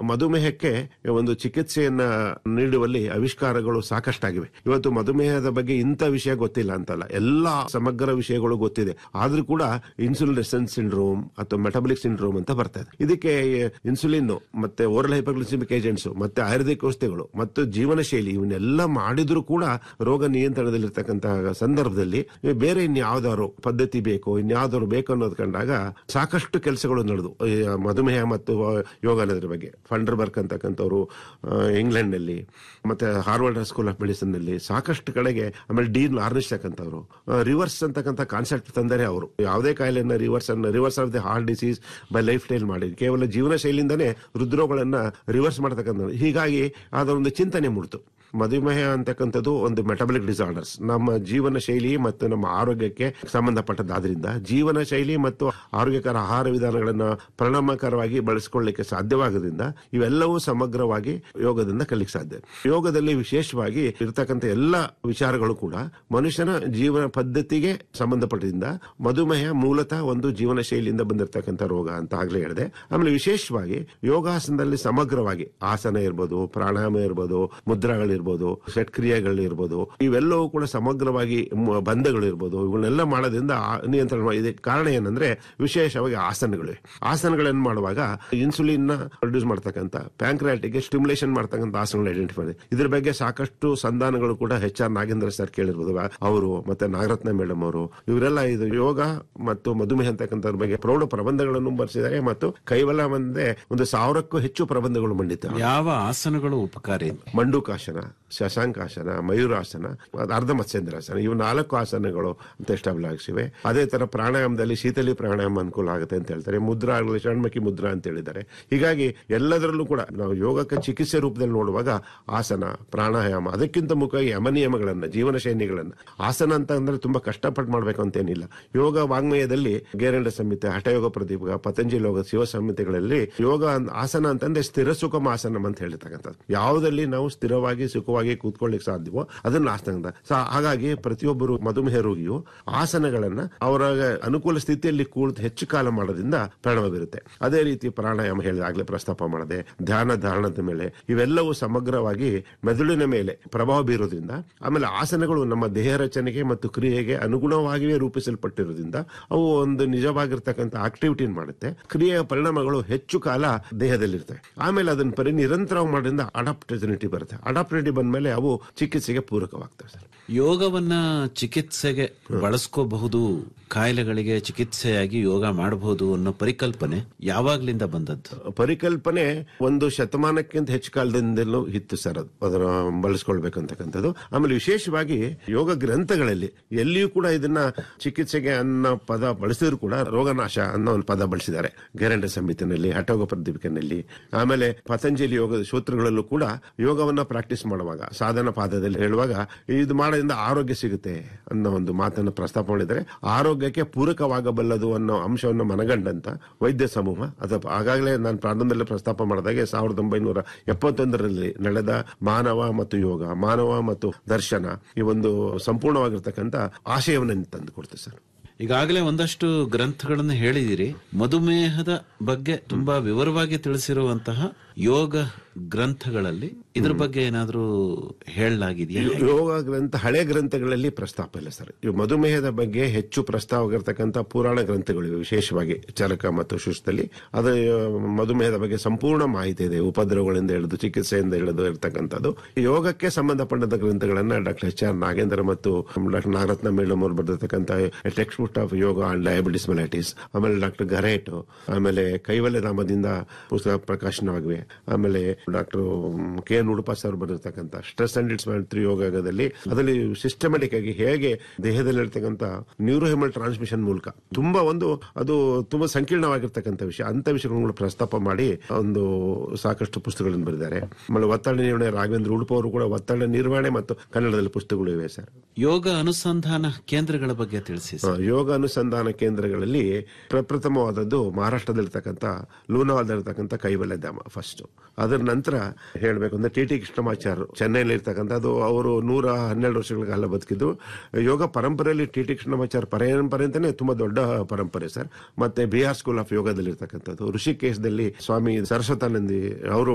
ಮಧುಮೇಹಕ್ಕೆ ಒಂದು ಚಿಕಿತ್ಸೆಯನ್ನ ನೀಡುವಲ್ಲಿ ಆವಿಷ್ಕಾರಗಳು ಸಾಕಷ್ಟಾಗಿವೆ ಇವತ್ತು ಮಧುಮೇಹದ ಬಗ್ಗೆ ಇಂಥ ವಿಷಯ ಗೊತ್ತಿಲ್ಲ ಅಂತಲ್ಲ ಎಲ್ಲಾ ಸಮಗ್ರ ವಿಷಯಗಳು ಗೊತ್ತಿದೆ ಆದ್ರೂ ಕೂಡ ಇನ್ಸುಲಿನ್ ರೆಸೆನ್ಸ್ ಸಿಂಡ್ರೋಮ್ ಅಥವಾ ಮೆಟಬಲಿಕ್ ಸಿಂಡ್ರೋಮ್ ಅಂತ ಬರ್ತಾ ಇದೆ ಇದಕ್ಕೆ ಇನ್ಸುಲಿನ್ ಮತ್ತೆ ಓರಲ್ ಹೈಪರ್ಗ್ಲಿಸಿಮಿಕ್ ಏಜೆಂಟ್ಸ್ ಮತ್ತೆ ಆಯುರ್ವೇದಿಕ್ ಔಷಧಿಗಳು ಮತ್ತು ಜೀವನ ಶೈಲಿ ಇವನ್ನೆಲ್ಲ ಮಾಡಿದ್ರು ಕೂಡ ರೋಗ ನಿಯಂತ್ರಣದಲ್ಲಿರ್ತಕ್ಕಂತಹ ಸಂದರ್ಭದಲ್ಲಿ ಬೇರೆ ಇನ್ಯಾವ್ದಾದ್ರು ಪದ್ಧತಿ ಬೇಕು ಇನ್ಯಾವ್ದಾದ್ರು ಬೇಕು ಅನ್ನೋದು ಕಂಡಾಗ ಸಾಕಷ್ಟು ಕೆಲಸಗಳು ನಡೆದು ಈ ಮಧುಮೇಹ ಮತ್ತು ಯೋಗ ಅನ್ನೋದ್ರ ಬಗ್ಗೆ ಫಂಡರ್ಬರ್ಗ್ ಅಂತಕ್ಕಂಥವ್ರು ಇಂಗ್ಲೆಂಡ್ ನಲ್ಲಿ ಮತ್ತೆ ಹಾರ್ವರ್ಡ್ ಸ್ಕೂಲ್ ಆಫ್ ಮೆಡಿಸಿನ್ ನಲ್ಲಿ ಸಾಕಷ್ಟು ಕಡೆಗೆ ಆಮೇಲೆ ಡೀನ್ ಲಾರ್ನಿಶ್ ಅಂತಕ್ಕಂಥವ್ರು ರಿವರ್ಸ್ ಅಂತಕ್ಕಂಥ ಕಾನ್ಸೆಪ್ಟ್ ತಂದರೆ ಅವರು ಯಾವುದೇ ಕಾಯಿಲೆಯನ್ನ ರಿವರ್ಸ್ ಅನ್ನ reverse of the heart disease by lifestyle ಮಾಡಿ ಕೇವಲ ಜೀವನ ಶೈಲಿಯಿಂದನೇ ಹೃದ್ರೋಗಗಳನ್ನ ರಿವರ್ಸ್ ಮಾಡತಕ್ಕಂಥ ಹೀಗಾಗಿ ಅದೊಂದು ಚಿಂತನೆ ಮೂಡ್ತು ಮಧುಮೇಹ ಅಂತಕ್ಕಂಥದ್ದು ಒಂದು ಮೆಟಬಲಿಕ್ ಡಿಸಾರ್ಡರ್ಸ್ ನಮ್ಮ ಜೀವನ ಶೈಲಿ ಮತ್ತು ನಮ್ಮ ಆರೋಗ್ಯಕ್ಕೆ ಸಂಬಂಧಪಟ್ಟದ್ದಾದ್ರಿಂದ ಜೀವನ ಶೈಲಿ ಮತ್ತು ಆರೋಗ್ಯಕರ ಆಹಾರ ವಿಧಾನಗಳನ್ನ ಪರಿಣಾಮಕಾರವಾಗಿ ಬಳಸಿಕೊಳ್ಳಲಿಕ್ಕೆ ಸಾಧ್ಯವಾಗೋದ್ರಿಂದ ಇವೆಲ್ಲವೂ ಸಮಗ್ರವಾಗಿ ಯೋಗದಿಂದ ಕಲಿಕ್ಕೆ ಸಾಧ್ಯ ಯೋಗದಲ್ಲಿ ವಿಶೇಷವಾಗಿ ಇರತಕ್ಕಂಥ ಎಲ್ಲ ವಿಚಾರಗಳು ಕೂಡ ಮನುಷ್ಯನ ಜೀವನ ಪದ್ಧತಿಗೆ ಸಂಬಂಧಪಟ್ಟಿದ್ದ ಮಧುಮೇಹ ಮೂಲತಃ ಒಂದು ಜೀವನ ಶೈಲಿಯಿಂದ ಬಂದಿರತಕ್ಕಂಥ ರೋಗ ಅಂತ ಆಗ್ಲೇ ಹೇಳಿದೆ ಆಮೇಲೆ ವಿಶೇಷವಾಗಿ ಯೋಗಾಸನದಲ್ಲಿ ಸಮಗ್ರವಾಗಿ ಆಸನ ಇರ್ಬೋದು ಪ್ರಾಣಾಯಾಮ ಇರ್ಬೋದು ಮುದ್ರಾಗಳಿರ್ಬೋದು ಷಟ್ಕ್ರಿಯೆಗಳಿರ್ಬೋದು ಇವೆಲ್ಲವೂ ಕೂಡ ಸಮಗ್ರವಾಗಿ ಮ- ಬಂಧಗಳು ಇರ್ಬೋದು ಇವುಗಳನ್ನೆಲ್ಲ ಮಾಡೋದ್ರಿಂದ ಆ- ನಿಯಂತ್ರಣ ಮಾಡಿ- ಇದಕ್ಕೆ ಕಾರಣ ಏನಂದ್ರೆ ವಿಶೇಷವಾಗಿ ಆಸನಗಳಿವೆ ಆಸನಗಳನ್ನು ಮಾಡುವಾಗ ಇನ್ಸುಲಿನ್ ನ ಪ್ರೊಡ್ಯೂಸ್ ಮಾಡ್ತಕ್ಕಂಥ ಪ್ಯಾಂಕ್ರಾಟಿಗೆ ಸ್ಟಿಮ್ಯುಲೇಷನ್ ಮಾಡ್ತಕ್ಕಂಥ ಆಸನಗಳು ಐಡೆಂಟಿಫೈ ಮಾಡಿದೆ ಇದ್ರ ಬಗ್ಗೆ ಸಾಕಷ್ಟು ಸಂಧಾನಗಳು ಕೂಡ ಎಚ್ ಆರ್ ನಾಗೇಂದ್ರ ಸರ್ ಕೇಳಿರ್ಬೋದು ಅವರು ಮತ್ತೆ ನಾಗರತ್ನ ಮೇಡಮ್ ಅವರು ಇವರೆಲ್ಲ ಇದು ಯೋಗ ಮತ್ತು ಮಧುಮೇಹ ಅಂತಕ್ಕಂಥದ್ರ ಬಗ್ಗೆ ಪ್ರೌಢ ಪ್ರಬಂಧಗಳನ್ನು ಬರೆಸಿದ್ದಾರೆ ಮತ್ತು ಕೈವಲ ಒಂದೇ ಒಂದು ಸಾವಿರಕ್ಕೂ ಹೆಚ್ಚು ಪ್ರಬಂಧಗಳು ಮಂಡಿತಾರೆ ಯಾವ ಆಸನಗಳು ಉಪಕಾರಿ ಮಂಡುಕಾಸನ ಶಶಾಂಕಾಸನ ಮಯೂರಾಸನ ಅದು ಅರ್ಧ ಮತ್ಸ್ಯೇಂದ್ರಾಸನ ಇವು ನಾಲ್ಕು ಆಸನಗಳು ಅಂತ ಎಸ್ಟಾಬ್ಲಾಗಿಸಿವೆ ಅದೇ ತರ ಪ್ರಾಣಾಯಾಮದಲ್ಲಿ ಶೀತಲಿ ಪ್ರಾಣಾಯಾಮ ಅನುಕೂಲ ಆಗುತ್ತೆ ಅಂತ ಹೇಳ್ತಾರೆ ಮುದ್ರಾ ಆಗಲಿ ಷಣ್ಮುಖಿ ಮುದ್ರಾ ಅಂತ ಹೇಳಿದ್ದಾರೆ ಹೀಗಾಗಿ ಎಲ್ಲದರಲ್ಲೂ ಕೂಡ ನಾವು ಯೋಗಕ್ಕೆ ಚಿಕಿತ್ಸೆ ರೂಪದಲ್ಲಿ ನೋಡುವಾಗ ಆಸನ ಪ್ರಾಣಾಯಾಮ ಅದಕ್ಕಿಂತ ಮುಖ್ಯವಾಗಿ ಯಮನಿಯಮಗಳನ್ನ ಜೀವನ ಶೈಲಿಗಳನ್ನ ಆಸನ ಅಂತ ಅಂದ್ರೆ ತುಂಬಾ ಕಷ್ಟಪಟ್ಟು ಮಾಡ್ಬೇಕು ಅಂತೇನಿಲ್ಲ ಯೋಗ ವಾಂಗ್ಮಯದಲ್ಲಿ ಗೇರಂಡ ಸಂಹಿತೆ ಹಠಯೋಗ ಪ್ರದೀಪ ಪತಂಜಲಿ ಯೋಗ ಶಿವ ಸಂಹಿತೆಗಳಲ್ಲಿ ಯೋಗ ಅಂದ್- ಆಸನ ಅಂತಂದ್ರೆ ಸ್ಥಿರ ಸುಖಮ ಆಸನಂ ಅಂತ ಹೇಳಿರ್ತಕ್ಕಂಥದ್ದು ಯಾವುದಲ್ಲಿ ನಾವು ಸ್ಥಿರವಾಗಿ ಸುಖವಾಗಿ ಕೂತ್ಕೊಳ್ಳಿಕ್ಕೆ ಸಾಧ್ಯವೋ ಅದನ್ನ ಆಸನ ಅಂತ. ಸೊ ಹಾಗಾಗಿ ಪ್ರತಿಯೊಬ್ಬರು ಮಧುಮೇಹ ರೋಗಿಯು ಆಸನಗಳನ್ನ ಅವರ ಅನುಕೂಲ ಸ್ಥಿತಿಯಲ್ಲಿ ಕೂರ್ತು ಹೆಚ್ಚು ಕಾಲ ಮಾಡೋದ್ರಿಂದ ಪರಿಣಾಮ ಬೀರುತ್ತೆ ಅದೇ ರೀತಿ ಪ್ರಾಣಾಯಾಮ ಹೇಳಿದಾಗಲೇ ಪ್ರಸ್ತಾಪ ಮಾಡಿದೆ ಧ್ಯಾನ ಧಾರಣದ ಮೇಲೆ ಇವೆಲ್ಲವೂ ಸಮಗ್ರವಾಗಿ ಮೆದುಳಿನ ಮೇಲೆ ಪ್ರಭಾವ ಬೀರೋದ್ರಿಂದ ಆಮೇಲೆ ಆಸನಗಳು ನಮ್ಮ ದೇಹ ರಚನೆಗೆ ಮತ್ತು ಕ್ರಿಯೆಗೆ ಅನುಗುಣವಾಗಿಯೇ ರೂಪಿಸಲ್ಪಟ್ಟಿರೋದ್ರಿಂದ ಅವು ಒಂದು ನಿಜವಾಗಿರ್ತಕ್ಕಂಥ ಆಕ್ಟಿವಿಟಿ ಮಾಡುತ್ತೆ ಕ್ರಿಯೆಯ ಪರಿಣಾಮಗಳು ಹೆಚ್ಚು ಕಾಲ ದೇಹದಲ್ಲಿರ್ತವೆ ಆಮೇಲೆ ಅದನ್ನ ಪರಿ ನಿರಂತರ ಮಾಡೋದ್ರಿಂದ ಅಡಾಪ್ಟಿವಿಟಿ ಬರುತ್ತೆ ಅಡಾಪ್ಟಿವಿಟಿ ಬಂದ್ಮೇಲೆ ಅವು ಚಿಕಿತ್ಸೆಗೆ ಪೂರಕವಾಗ್ತವೆ ಸರ್ ಯೋಗವನ್ನ ಚಿಕಿತ್ಸೆಗೆ ಬಳಸ್ಕೋಬಹುದು ಕಾಯಿಲೆಗಳಿಗೆ ಚಿಕಿತ್ಸೆಯಾಗಿ ಯೋಗ ಮಾಡಬಹುದು ಅನ್ನೋ ಪರಿಕಲ್ಪನೆ ಯಾವಾಗ್ಲಿಂದ ಬಂದದ್ದು ಪರಿಕಲ್ಪನೆ ಒಂದು ಶತಮಾನಕ್ಕಿಂತ ಹೆಚ್ಚು ಕಾಲದಿಂದಲೂ ಇತ್ತು ಸರ್ ಅದು ಅದರ ಬಳಸ್ಕೊಳ್ಬೇಕಂತಕ್ಕಂಥದ್ದು ಆಮೇಲೆ ವಿಶೇಷವಾಗಿ ಯೋಗ ಗ್ರಂಥಗಳಲ್ಲಿ ಎಲ್ಲಿಯೂ ಕೂಡ ಇದನ್ನ ಚಿಕಿತ್ಸೆಗೆ ಅನ್ನೋ ಪದ ಬಳಸಿದ್ರು ಕೂಡ ರೋಗನಾಶ ಅನ್ನೋ ಒಂದು ಪದ ಬಳಸಿದ್ದಾರೆ ಗ್ಯಾರಂಟ ಸಂಹಿತೆನಲ್ಲಿ ಹಠೋಗ ಪ್ರದೀಪಿಕೆನಲ್ಲಿ ಆಮೇಲೆ ಪತಂಜಲಿ ಯೋಗದ ಸೂತ್ರಗಳಲ್ಲೂ ಕೂಡ ಯೋಗವನ್ನ ಪ್ರಾಕ್ಟೀಸ್ ಮಾಡುವಾಗ ಸಾಧನ ಪಾದದಲ್ಲಿ ಹೇಳುವಾಗ ಇದು ಮಾಡೋದ್ರಿಂದ ಆರೋಗ್ಯ ಸಿಗುತ್ತೆ ಅನ್ನೋ ಒಂದು ಮಾತನ್ನು ಪ್ರಸ್ತಾಪ ಮಾಡಿದರೆ ಆರೋಗ್ಯಕ್ಕೆ ಪೂರಕವಾಗಬಲ್ಲದು ಅನ್ನೋ ಅಂಶವನ್ನು ಮನಗಂಡಂತ ವೈದ್ಯ ಸಮೂಹ ಅಥವಾ ಆಗಾಗಲೇ ನಾನು ಪ್ರಾರಂಭದಲ್ಲಿ ಪ್ರಸ್ತಾಪ ಮಾಡಿದಾಗೆ ಸಾವಿರದ ಒಂಬೈನೂರ ಎಪ್ಪತ್ತೊಂದರಲ್ಲಿ ನಡೆದ ಮಾನವ ಮತ್ತು ಯೋಗ ಮಾನವ ಮತ್ತು ದರ್ಶನ ಈ ಒಂದು ಸಂಪೂರ್ಣವಾಗಿರ್ತಕ್ಕಂಥ ಆಶಯವನ್ನು ತಂದು ಕೊಡ್ತೇವೆ ಸರ್ ಈಗಾಗಲೇ ಒಂದಷ್ಟು ಗ್ರಂಥಗಳನ್ನು ಹೇಳಿದಿರಿ ಮಧುಮೇಹದ ಬಗ್ಗೆ ತುಂಬಾ ವಿವರವಾಗಿ ತಿಳಿಸಿರುವಂತಹ ಯೋಗ ಗ್ರಂಥಗಳಲ್ಲಿ ಇದ್ರ ಬಗ್ಗೆ ಏನಾದ್ರೂ ಹೇಳಲಾಗಿದೆಯಾ ಯೋಗ ಗ್ರಂಥ ಹಳೆ ಗ್ರಂಥಗಳಲ್ಲಿ ಪ್ರಸ್ತಾಪ ಇಲ್ಲ ಸರ್ ಇವು ಮಧುಮೇಹದ ಬಗ್ಗೆ ಹೆಚ್ಚು ಪ್ರಸ್ತಾವವಾಗಿರ್ತಕ್ಕಂಥ ಪುರಾಣ ಗ್ರಂಥಗಳಿವೆ ವಿಶೇಷವಾಗಿ ಚರಕ ಮತ್ತು ಶುಷ್ತಲ್ಲಿ ಅದು ಮಧುಮೇಹದ ಬಗ್ಗೆ ಸಂಪೂರ್ಣ ಮಾಹಿತಿ ಇದೆ ಉಪದ್ರವಗಳಿಂದ ಹಿಡಿದು ಚಿಕಿತ್ಸೆಯಿಂದ ಹಿಡಿದು ಇರತಕ್ಕಂಥದ್ದು ಯೋಗಕ್ಕೆ ಸಂಬಂಧಪಟ್ಟಂತ ಗ್ರಂಥಗಳನ್ನ ಡಾಕ್ಟರ್ ಎಚ್ ಆರ್ ನಾಗೇಂದ್ರ ಮತ್ತು ಡಾಕ್ಟರ್ ನಾಗರತ್ನ ಮೇಡಮ್ ಅವರು ಬರೆದಿರ್ತಕ್ಕಂಥ textbook of yoga and diabetes mellitus ಆಮೇಲೆ ಡಾಕ್ಟರ್ ಗರೇಟ್ ಆಮೇಲೆ ಕೈವಲ್ಯಧಾಮದಿಂದ ಪುಸ್ತಕ ಪ್ರಕಾಶನವಾಗಿವೆ ಆಮೇಲೆ doctor K N Udupa sir ಬರೆದಿರ್ತಕ್ಕಂಥ ಸ್ಟ್ರೆಸ್ ಅಂಡ್ ಇಟ್ಸ್ ತ್ರೀ ಯೋಗದಲ್ಲಿ ಅದರಲ್ಲಿ ಸಿಸ್ಟಮೆಟಿಕ್ ಆಗಿ ಹೇಗೆ ದೇಹದಲ್ಲಿರ್ತಕ್ಕಂಥ ನ್ಯೂರೋಹಿಮಲ್ ಟ್ರಾನ್ಸ್ಮಿಷನ್ ಮೂಲಕ ತುಂಬಾ ಒಂದು ಅದು ತುಂಬಾ ಸಂಕೀರ್ಣವಾಗಿರ್ತಕ್ಕಂಥ ವಿಷಯ ಅಂತ ವಿಷಯಗಳನ್ನು ಪ್ರಸ್ತಾಪ ಮಾಡಿ ಒಂದು ಸಾಕಷ್ಟು ಪುಸ್ತಕಗಳನ್ನು ಬರೆದಿದ್ದಾರೆ ಆಮೇಲೆ ಒತ್ತಡ ನಿರ್ವಹಣೆ ರಾಘವೇಂದ್ರ ಉಡುಪ ಅವರು ಕೂಡ ಒತ್ತಡ ನಿರ್ವಹಣೆ ಮತ್ತು ಕನ್ನಡದಲ್ಲಿ ಪುಸ್ತಕಗಳು ಇವೆ ಸರ್ ಯೋಗ ಅನುಸಂಧಾನ ಕೇಂದ್ರಗಳ ಬಗ್ಗೆ ತಿಳಿಸಿ ಆ, ಯೋಗ ಅನುಸಂಧಾನ ಕೇಂದ್ರಗಳಲ್ಲಿ ಪ್ರಪ್ರಥಮವಾದದ್ದು ಮಹಾರಾಷ್ಟ್ರದಲ್ಲಿರ್ತಕ್ಕಂಥ ಲೂನಾವಾದಲ್ಲಿರ್ತಕ್ಕಂಥ ಕೈವಲ್ಯ ಧಾಮ ಫಸ್ಟ್ ಅದರ ನಂತರ ಹೇಳಬೇಕು ಅಂದ್ರೆ ಟಿ ಟಿ ಕೃಷ್ಣಮಾಚಾರ್ಯರು ಚೆನ್ನೈಲಿ ಇರ್ತಕ್ಕಂಥದ್ದು ಅವರು ನೂರ ಹನ್ನೆರಡು ವರ್ಷಗಳ ಕಾಲ ಬದುಕಿದ್ದು ಯೋಗ ಪರಂಪರೆಯಲ್ಲಿ ಟಿ ಟಿ ಕೃಷ್ಣಮಾಚಾರ್ಯ ಪರಂಪರೆ ಅಂತಾನೆ ತುಂಬಾ ದೊಡ್ಡ ಪರಂಪರೆ ಸರ್ ಮತ್ತೆ ಬಿಹಾರ್ ಸ್ಕೂಲ್ ಆಫ್ ಯೋಗದಲ್ಲಿ ಇರ್ತಕ್ಕಂಥದ್ದು ಋಷಿಕೇಶದಲ್ಲಿ ಸ್ವಾಮಿ ಸರಸ್ವತಾನಂದಿ ಅವರು